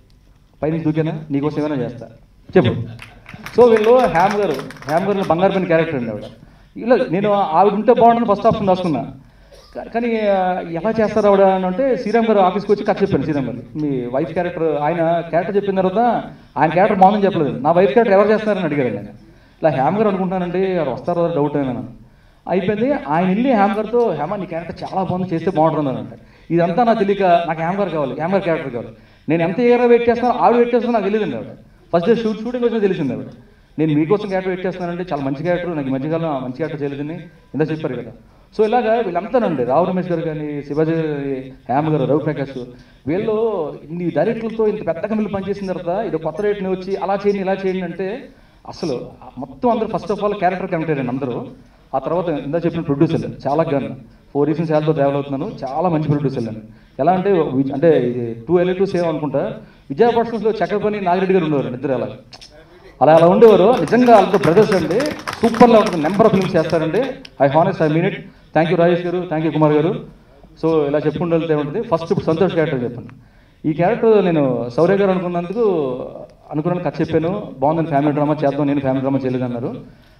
పైన దూకేనా నీకోసం ఏమైనా చేస్తా చెప్పు సో వీళ్ళు హ్యామ్ గారు హ్యామ్ గారు బంగారు పైన క్యారెక్టర్ అండి ఆవిడ ఇలా నేను ఆవిడ ఉంటే బాగుండని ఫస్ట్ ఆప్షన్ రాసుకున్నా కా- కానీ ఆ, ఎలా చేస్తారు ఆవిడ అని అంటే శ్రీరామ్ గారు ఆఫీస్కి వచ్చి కథ చెప్పాను శ్రీరామ్ గారు మీ వైఫ్ క్యారెక్టర్ ఆయన క్యారెక్టర్ చెప్పిన తర్వాత ఆయన క్యారెక్టర్ బాగుందని చెప్పలేదు నా వైఫ్ క్యారెక్టర్ ఎవరు చేస్తున్నారని అడిగారు నేను ఇలా హ్యామ్ గారు అనుకుంటున్నానండి వారు వస్తారో డౌట్ అయినా అయిపోయింది ఆయన వెళ్ళి హ్యామ్ గారితో హేమ నీ క్యారెక్టర్ చాలా బాగుంది చేస్తే బాగుంటుంది అంటే ఇదంతా నాకు తెలియక నాకు హ్యామ్ గారు కావాలి హ్యామ్ గారు క్యారెక్టర్ కావాలి నేను ఎంత ఏరా వెయిట్ చేస్తానో ఆవిడ వెయిట్ చేస్తానో నాకు తెలియదండి ఆవిడ ఫస్ట్ డే షూట్ షూటింగ్ వచ్చినా తెలిసింది ఆవిడ నేను మీకోసం క్యారెక్టర్ వెయిట్ చేస్తున్నానంటే చాలా మంచి క్యారెక్టర్ నాకు ఈ మధ్యకాలం మంచి క్యారెక్టర్ చేయలేదని ఇందా చెప్పారు కదా సో ఇలాగా వీళ్ళంతానండి రావు రమేష్ గారు కానీ శివాజీ హేమ గారు రవి ప్రకాష్ వీళ్ళు ఇన్ని డైరెక్టర్లతో ఇంత పెద్ద కంపెనీలు పనిచేసిన తర్వాత ఇది కొత్త రేట్ని వచ్చి అలా చేయండి ఇలా చేయండి అంటే అసలు మొత్తం అందరూ first of all character connect అండి అందరూ ఆ తర్వాత ఇందా చెప్పిన ప్రొడ్యూసర్లు చాలా గన్ ఫోర్ ఇయర్స్ శాలతో ట్రావెల్ అవుతున్నాను చాలా మంచి ప్రొడ్యూసర్లు అండి ఎలా అంటే వి- అంటే ఇది టూ ఎల్ టూ సేవ్ అనుకుంటా విజయ ప్రొడక్షన్స్లో చక్రపని నాగిరెడ్డి గారు ఉండేవారు ఇద్దరు అలా అలా అలా ఉండేవారు నిజంగా వాళ్ళతో బ్రదర్స్ అండి సూపర్లో ఉంటుంది నెంబర్ ఆఫ్ ఫిల్మ్స్ చేస్తారండి I honest I minute thank you Rajesh గారు థ్యాంక్ యూ కుమార్ గారు సో ఇలా చెప్పుకుంటూ వెళ్తే ఉంటుంది ఫస్ట్ ఇప్పుడు సంతోష్ క్యారెక్టర్ చెప్పండి ఈ క్యారెక్టర్ నేను శౌర్య గారు అనుకున్నందుకు అనుకున్నాను కథ చెప్పాను బాగుందని ఫ్యామిలీ డ్రామా చేద్దాం నేను ఫ్యామిలీ డ్రామా చేయలేదు అన్నారు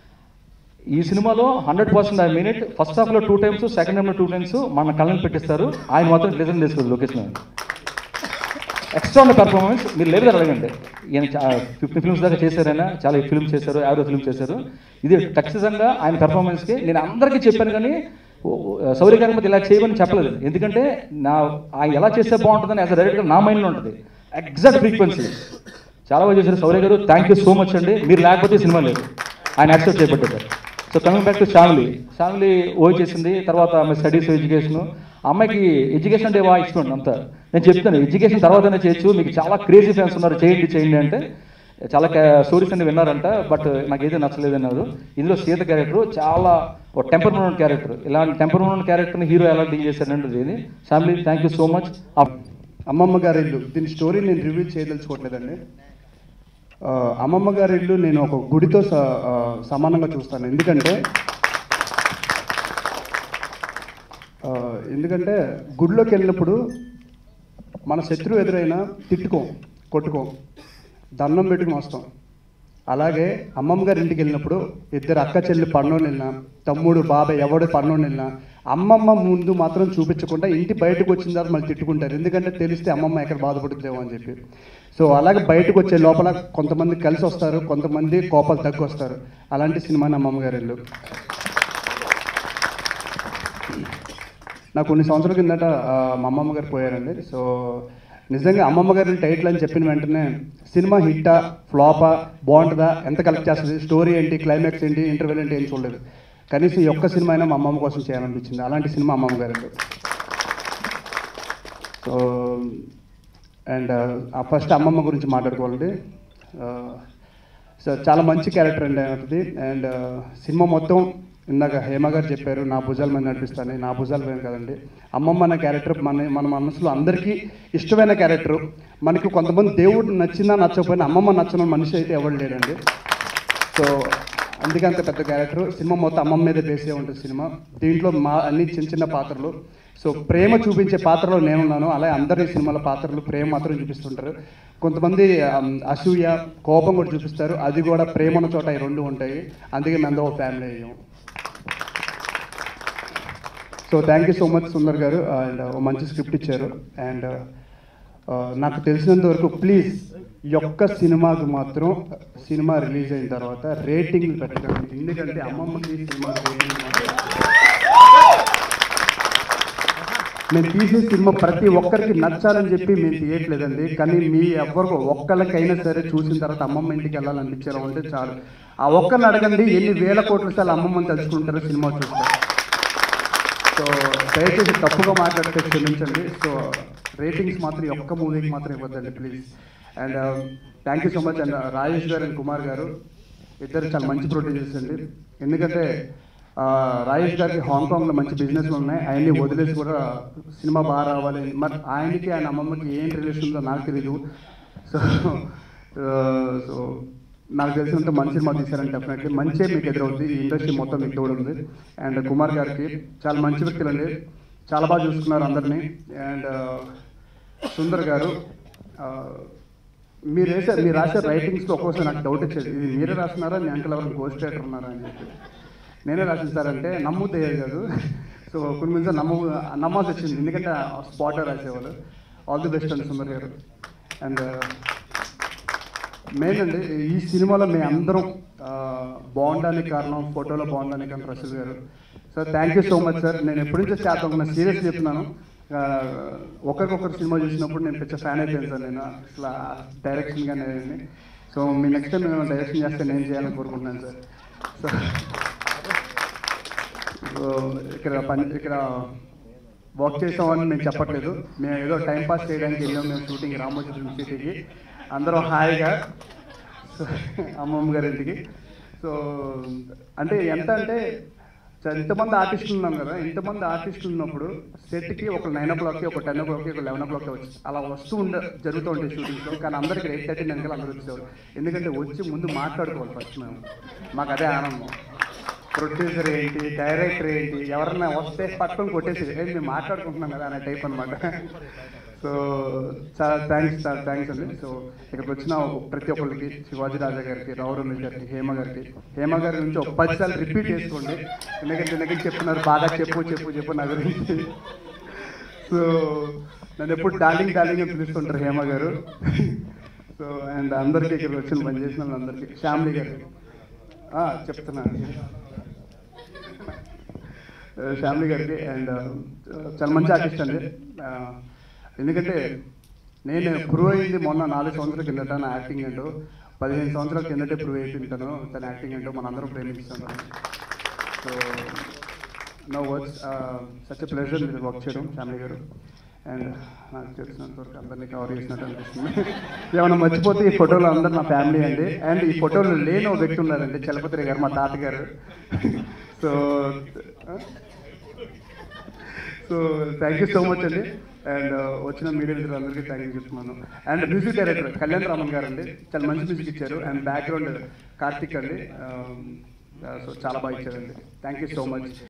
ఈ సినిమాలో hundred percent I minute first హాఫ్లో టూ టైమ్స్ సెకండ్ హాఫ్లో టూ టైమ్స్ మన కళ్ళని పెట్టిస్తారు ఆయన మాత్రం రిజన్ చేసుకోదు లొకేషన్ ఎక్స్ట్రా ఉన్న పెర్ఫార్మెన్స్ మీరు లేదు అడగండి ఈయన ఫిఫ్టీ ఫిల్మ్స్ దాకా చేశారైనా చాలా ఫిల్మ్స్ చేశారు యావరేజ్ ఫిల్మ్స్ చేశారు ఇది ఖచ్చితంగా ఆయన పెర్ఫార్మెన్స్కి నేను అందరికీ చెప్పాను కానీ సౌర్య గారి మధ్య ఇలా చేయమని చెప్పలేదు ఎందుకంటే నా ఆయన ఎలా చేస్తే బాగుంటుందని యాజ్ అ డైరెక్టర్ నా మైండ్లో ఉంటుంది ఎగ్జాక్ట్ ఫ్రీక్వెన్సీ చాలా బాగా చేశారు సౌర్య గారు థ్యాంక్ యూ సో మచ్ అండి మీరు లేకపోతే ఈ సినిమా లేదు ఆయన యాక్సెప్ట్ చేయబడ్డారు so coming back to family family ఓ చేసింది తర్వాత ఆమె స్టడీస్ ఎడ్యుకేషన్ అమ్మాయికి ఎడ్యుకేషన్ అంటే బాగా ఇష్టం అంతా నేను చెప్తాను ఎడ్యుకేషన్ తర్వాతనే చేయొచ్చు మీకు చాలా క్రేజీ ఫ్యాన్స్ ఉన్నారు చేయండి చేయండి అంటే చాలా స్టోరీస్ అన్ని విన్నారంట బట్ నాకు ఏదో నచ్చలేదు అన్నారు ఇందులో సీత క్యారెక్టర్ చాలా ఒక టెంపర్మెంట్ క్యారెక్టర్ ఇలాంటి టెంపర్మెంట్ క్యారెక్టర్ని హీరో ఎలా డీల్ చేశారంటే ఇది family thank you so much అమ్మమ్మ గారి ఇల్లు దీని స్టోరీ నేను రివ్యూ చేయదలుచుకోవట్లేదండి ఆ, అమ్మమ్మ గారి ఇల్లు నేను ఒక గుడితో స- ఆ, సమానంగా చూస్తాను ఎందుకంటే ఆ, ఎందుకంటే గుడిలోకి వెళ్ళినప్పుడు మన శత్రువు ఎదురైనా తిట్టుకోం కొట్టుకోం దండం పెట్టుకుని వస్తాం అలాగే అమ్మమ్మ గారి ఇంటికి వెళ్ళినప్పుడు ఇద్దరు అక్క చెల్లి పన్నోళ్ళు వెళ్ళినా తమ్ముడు బాబాయ్ ఎవడు పన్నోళ్ళు వెళ్ళినా అమ్మమ్మ ముందు మాత్రం చూపించకుండా ఇంటి బయటకు వచ్చిన తర్వాత మళ్ళీ తిట్టుకుంటారు ఎందుకంటే తెలిస్తే అమ్మమ్మ ఎక్కడ బాధపడుతుందేమో అని చెప్పి సో అలాగే బయటకు వచ్చే లోపల కొంతమంది కలిసి వస్తారు కొంతమంది కోపాలు తగ్గి వస్తారు అలాంటి సినిమాని అమ్మమ్మ గారి ఇల్లు నాకు కొన్ని సంవత్సరాల కిందట ఆ, మా అమ్మమ్మ గారు పోయారండి సో నిజంగా అమ్మమ్మ గారి టైటిల్ అని చెప్పిన వెంటనే సినిమా హిట్టా ఫ్లాపా బాగుంటుందా ఎంత కలెక్ట్ చేస్తుంది స్టోరీ ఏంటి క్లైమాక్స్ ఏంటి ఇంటర్వెల్ ఏంటి ఏం చూడలేదు కనీసం ఈ ఒక్క సినిమా అయినా మా అమ్మమ్మ కోసం చేయాలనిపించింది అలాంటి సినిమా అమ్మమ్మ గారు సో అండ్ ఫస్ట్ అమ్మమ్మ గురించి మాట్లాడుకోవాలండి సో చాలా మంచి క్యారెక్టర్ అండి ఆయనది అండ్ సినిమా మొత్తం ఇందాక హేమ గారు చెప్పారు నా భుజాల మీద నడిపిస్తాను నా భుజాల మీద కదండి అమ్మమ్మ అన్న క్యారెక్టర్ మన మన మనసులో అందరికీ ఇష్టమైన క్యారెక్టర్ మనకి కొంతమంది దేవుడు నచ్చినా నచ్చకపోయినా అమ్మమ్మ నచ్చిన మనిషి అయితే ఎవరు లేడండి సో అందుకే అంత పెద్ద క్యారెక్టర్ సినిమా మొత్తం అమ్మమ్మ మీద బేసే ఉంటుంది సినిమా దీంట్లో మా అన్ని చిన్న చిన్న పాత్రలు సో ప్రేమ చూపించే పాత్రలో నేనున్నాను అలాగే అందరి సినిమాల పాత్రలు ప్రేమ మాత్రం చూపిస్తుంటారు కొంతమంది ఆమ్, అసూయ కోపం కూడా చూపిస్తారు అది కూడా ప్రేమ ఉన్న చోట ఈ రెండు ఉంటాయి అందుకే మేము ఒక ఫ్యామిలీ అయ్యాం so thank you so much Sundar గారు అండ్ మంచి స్క్రిప్ట్ ఇచ్చారు అండ్ నాకు తెలిసినంత వరకు ప్లీజ్ ఈ ఒక్క సినిమాకి మాత్రం సినిమా రిలీజ్ అయిన తర్వాత రేటింగ్ పెట్టకండి ఎందుకంటే అమ్మమ్మకి సినిమా రేటింగ్ మేము తీసే సినిమా ప్రతి ఒక్కరికి నచ్చాలని చెప్పి మేము తీయట్లేదండి కానీ మీ ఎవరికి ఒక్కళ్ళకైనా సరే చూసిన తర్వాత అమ్మమ్మ ఇంటికి వెళ్ళాలనిపించారు అంటే చాలు ఆ ఒక్కరిని అడగండి ఎన్ని వేల కోట్ల సార్లు అమ్మమ్మని తలుచుకుంటారో సినిమా చూస్తారు సో దయచేసి తప్పుగా మాట్లాడితే క్షమించండి సో రేటింగ్స్ మాత్రం ఈ ఒక్క మూవీకి మాత్రం ఇవ్వద్దండి please and thank you so much and Rajesh గారు అండ్ కుమార్ గారు ఇద్దరు చాలా మంచి ప్రొడ్యూసర్స్ అండి ఎందుకంటే ఆ, రాజేష్ గారికి హాంకాంగ్లో మంచి బిజినెస్లు ఉన్నాయి ఆయన్ని వదిలేసి కూడా సినిమా బాగా రావాలి మరి ఆయనకి ఆయన అమ్మమ్మకి ఏం రిలేషన్ ఉందో నాకు తెలియదు సో సో నాకు తెలిసినంత మంచి సినిమా తీశారని డెఫినెట్లీ మంచి మీకు ఎదురవుతుంది ఈ ఇండస్ట్రీ మొత్తం మీకు తోడుంది అండ్ కుమార్ గారికి చాలా మంచి వ్యక్తులు అండి చాలా బాగా చూసుకున్నారు అందరినీ అండ్ సుందర్ గారు ఆ, మీరు వేసే మీరు రాసే రైటింగ్స్లో ఒక్కోసారి నాకు డౌట్ వచ్చేది ఇది మీరే రాస్తున్నారా మీ అంకల్ ఎవరు గోస్ట్ రైటర్ ఉన్నారా అని చెప్పి నేనే రాసిన సార్ అంటే నమ్ముతే కాదు సో కొన్ని మంది నమ్ము నమ్మాల్సి వచ్చింది ఎందుకంటే స్పాట్లో రాసేవాళ్ళు ఆల్ ది బెస్ట్ అండి సుందర్ గారు అండ్ మెయిన్ అండి ఈ సినిమాలో మేము అందరం ఆ, బాగుండడానికి కారణం ఫోటోలో బాగుండడానికి కారణం రసూల్ గారు sir thank you so much sir నేను ఎప్పటి నుంచో చేద్దాం నేను సీరియస్ చెప్తున్నాను ఆ, ఒకరికొకరు సినిమా చూసినప్పుడు నేను పెద్ద ఫ్యాన్ అయిపోయాను సార్ నేను అసలు డైరెక్షన్ కానీ సో మీ నెక్స్ట్ టైం నేను డైరెక్షన్ చేస్తే నేను చేయాలని కోరుకుంటున్నాను సార్ సో సో ఇక్కడ పని ఇక్కడ వర్క్ చేసామని మేము చెప్పట్లేదు మేము ఏదో టైం పాస్ చేయడానికి వెళ్ళాం మేము షూటింగ్ రామోజీ ఫిల్మ్ సిటీకి అందరం హాయిగా సో అమ్మమ్మ గారి ఇంటికి సో అంటే ఎంత అంటే చ- ఇంతమంది ఆర్టిస్టులు ఉన్నాం కదా ఇంతమంది ఆర్టిస్టులు ఉన్నప్పుడు సెట్కి ఒక నైన్ ఓ క్లాక్కి ఒక టెన్ ఓ క్లాక్కి ఒక లెవెన్ ఓ క్లాక్కి వచ్చి అలా వస్తూ ఉండ జరుగుతూ ఉంటాయి షూటింగ్లో కానీ అందరికి ఎయిట్ థర్టీ వెనకాల అందరూ వచ్చేవారు ఎందుకంటే వచ్చి ముందు మాట్లాడుకోవాలి ఫస్ట్ మేము మాకు అదే ఆనందం ప్రొడ్యూసర్ ఏంటి డైరెక్టర్ ఏంటి ఎవరన్నా వస్తే పట్టుకొని కొట్టేసి "ఏ, మేము మాట్లాడుకుంటున్నాం కదా అనే టైప్ అనమాట సో చాలా థ్యాంక్స్ చాలా థ్యాంక్స్ అండి సో ఇక్కడికి వచ్చిన ప్రతి ఒక్కరికి శివాజీ రాజా గారికి రావు రమేష్ గారికి హేమ గారికి హేమ గారి నుంచి ఒక పది సార్లు రిపీట్ చేసుకోండి ఎందుకంటే ఎందుకంటే చెప్తున్నారు బాగా చెప్పు చెప్పు చెప్పు నా గురించి సో నన్ను ఎప్పుడు డార్లింగ్ డార్లింగ్ అని పిలుస్తుంటారు హేమ గారు సో అండ్ అందరికీ ఇక్కడికి వచ్చిన పని చేసిన వాళ్ళందరికీ ఫ్యామిలీ గారికి ఆ, చెప్తున్నాను ఫ్యామిలీ గారికి అండ్ చాలా మంచి ఆర్టిస్ట్ అండి ఆ, ఎందుకంటే నేను ప్రూవ్ అయింది మొన్న నాలుగు సంవత్సరాల కిందట నా యాక్టింగ్ ఏంటో పదిహేను సంవత్సరాల కిందటే ప్రూవ్ అయిపోయింటాను తన యాక్టింగ్ ఏంటో మనందరం ప్రేమిస్తాను so no words such pleasure మీరు వర్క్ చేయడం ఫ్యామిలీ గారు అండ్ నాకు తెలిసినంత వరకు అందరినీ కవర్ చేసినట్టు అనిపిస్తుంది ఏమైనా మర్చిపోతే ఈ ఫోటోలో అందరు నా ఫ్యామిలీ అండి అండ్ ఈ ఫోటోలో లేని ఒక వ్యక్తి ఉన్నారండి చలపతి గారు మా తాతగారు so so thank you so much అండి అండ్ వచ్చిన మీడియా మిత్రులందరికీ థ్యాంక్ యూ చెప్తున్నాను and music director Kalyan Raman గారు అండి చాలా మంచి మ్యూజిక్ ఇచ్చారు అండ్ బ్యాక్గ్రౌండ్ కార్తిక్ అండి సో చాలా బాగా ఇచ్చారండి థ్యాంక్ యూ సో మచ్